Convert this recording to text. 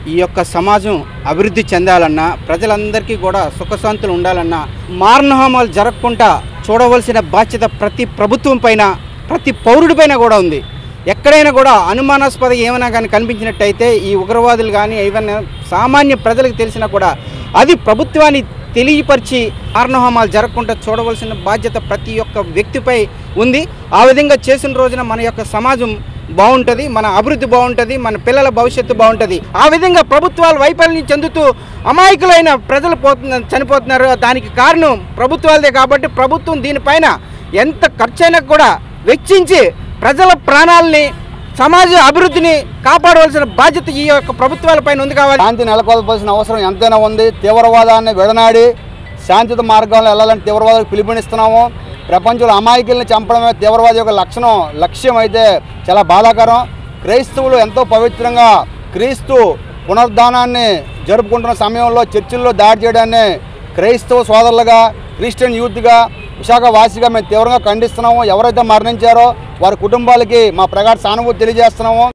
ఈ యొక్క సమాజం అభివృద్ధి చెందాలన్నా ప్రజలందరికీ కూడా సుఖశాంతులు ఉండాలన్నా మారణహోమాలు జరగకుండా చూడవలసిన బాధ్యత ప్రతి ప్రభుత్వం పైన ప్రతి పౌరుడిపైన కూడా ఉంది ఎక్కడైనా కూడా అనుమానాస్పద ఏమైనా కానీ కనిపించినట్టయితే ఈ ఉగ్రవాదులు కానీ ఏమైనా సామాన్య ప్రజలకు తెలిసినా కూడా అది ప్రభుత్వాన్ని తెలియపరిచి మారణహోమాలు జరగకుండా చూడవలసిన బాధ్యత ప్రతి ఒక్క వ్యక్తిపై ఉంది ఆ విధంగా చేసిన రోజున మన యొక్క సమాజం బాగుంటుంది మన అభివృద్ధి బాగుంటుంది మన పిల్లల భవిష్యత్తు బాగుంటుంది ఆ విధంగా ప్రభుత్వాలు వైఫల్యం చెందుతూ అమాయకులైన ప్రజలు పోతున్న చనిపోతున్నారు దానికి కారణం ప్రభుత్వాలదే కాబట్టి ప్రభుత్వం దీనిపైన ఎంత ఖర్చైనా కూడా వెచ్చించి ప్రజల ప్రాణాలని సమాజ అభివృద్ధిని కాపాడవలసిన బాధ్యత ఈ యొక్క ప్రభుత్వాలపైన ఉంది కావాలి శాంతి నెలకొల్పాల్సిన అవసరం ఎంతైనా ఉంది తీవ్రవాదాన్ని విడనాడి శాంతియుత మార్గంలో వెళ్ళాలని తీవ్రవాదాలకు పిలుపునిస్తున్నాము ప్రపంచంలో అమాయకుల్ని చంపడమే తీవ్రవాది యొక్క లక్షణం లక్ష్యం అయితే చాలా బాధాకరం క్రైస్తవులు ఎంతో పవిత్రంగా క్రీస్తు పునరుద్ధానాన్ని జరుపుకుంటున్న సమయంలో చర్చిల్లో దాడి చేయడాన్ని క్రైస్తవ సోదరులుగా క్రిస్టియన్ యూత్గా విశాఖ వాసిగా మేము తీవ్రంగా ఖండిస్తున్నాము ఎవరైతే మరణించారో వారి కుటుంబాలకి మా ప్రగాఢ సానుభూతి తెలియజేస్తున్నాము